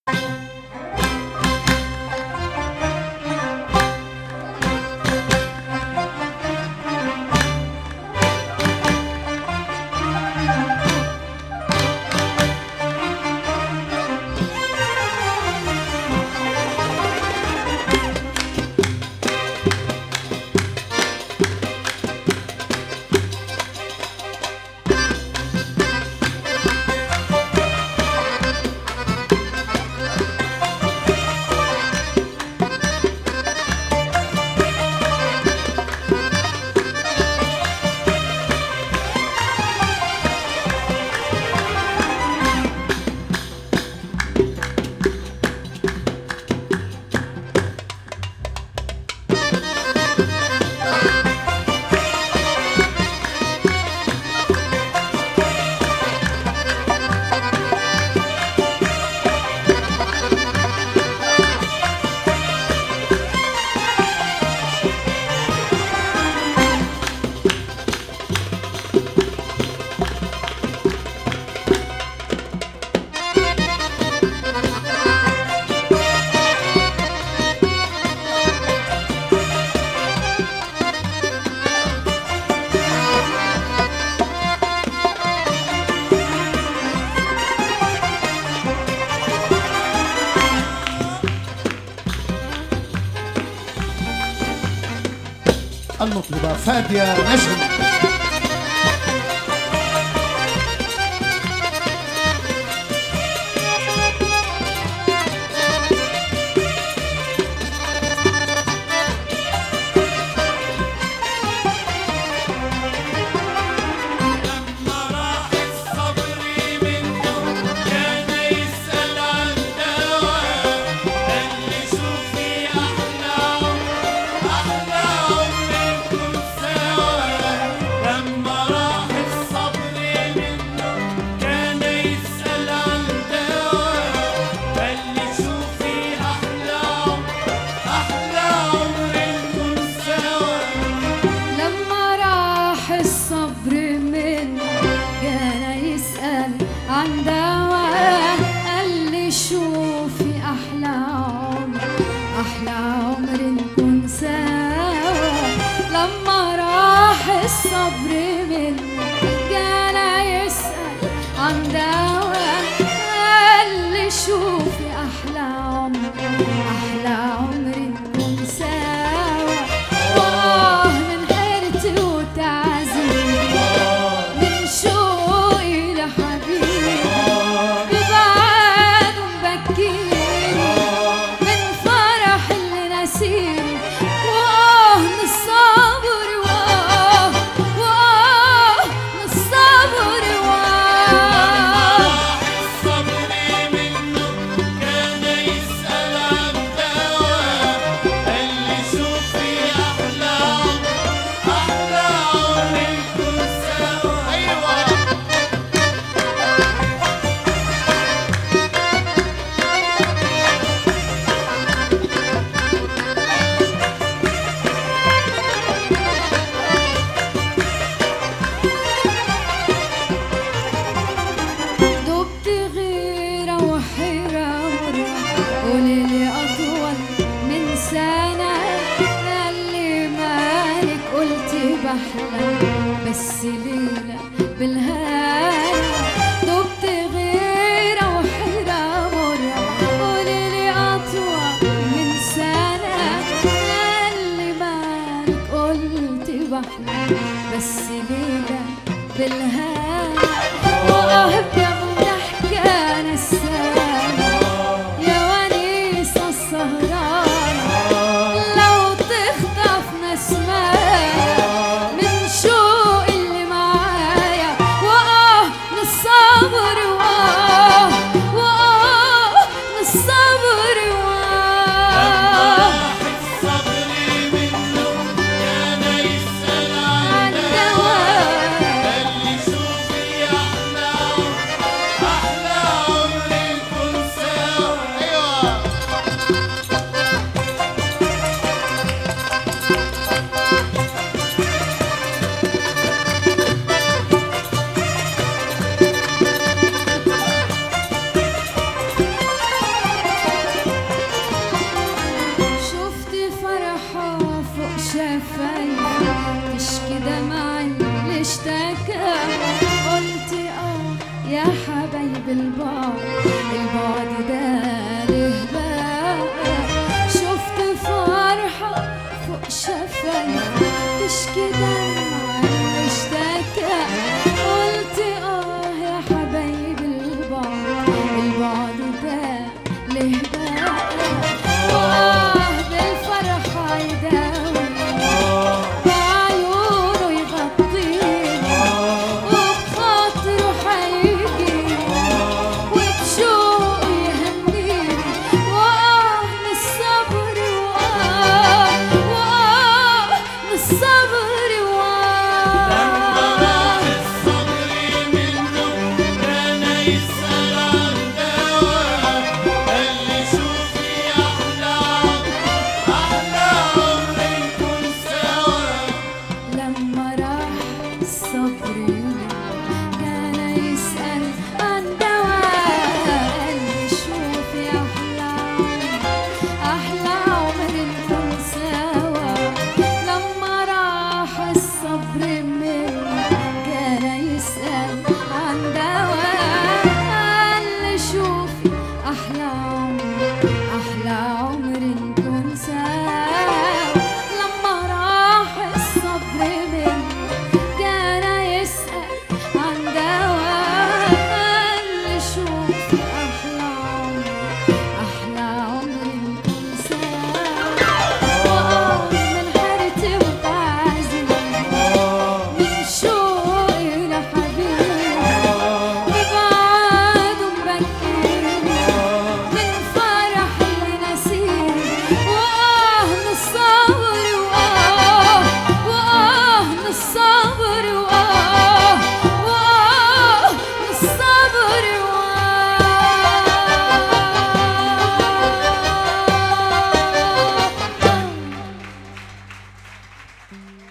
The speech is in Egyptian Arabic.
المطربة فادية نجم لما راح الصبر منه كان يسأل عن دواء قال لي شوفي أحلى عمر أحلى عمر نكون سوا بالبعد البعد ده له بقى شفت فرحة فوق شفايف تشكي دمع اشتكى قلت اه يا حبايب البعد البعد ده له بقى واه بالفرحة يداوي بعيونه يغطيني وبخاطره حيجي وبشوق يهنيني واه من الصبر واه واه من الصبر لما راح واه الصبر منه كان يسأل عن دواء قال لي شوفي أحلى عمر أحلى عمر نكون سوا لما راح الصبر كان يسأل عن دواء قال لي شوفي أحلى عمر أحلى عمر نكون سوا لما راح الصبر مني كان يسأل عن دواء قال لي شوفي أحلى عمر أحلى عمر نكون سوا لما راح الصبر مني كان يسأل عن دواء قال لي شوفي أحلى عمر أحلى عمر نكون سوا وآه من حيرتي وتعزيمي من شوقي لحبيبي ببعد ومبكيني من فرح اللي نسيني وآه من الصبر وآه وآه من الصبر وآه وآه من الصبر وآه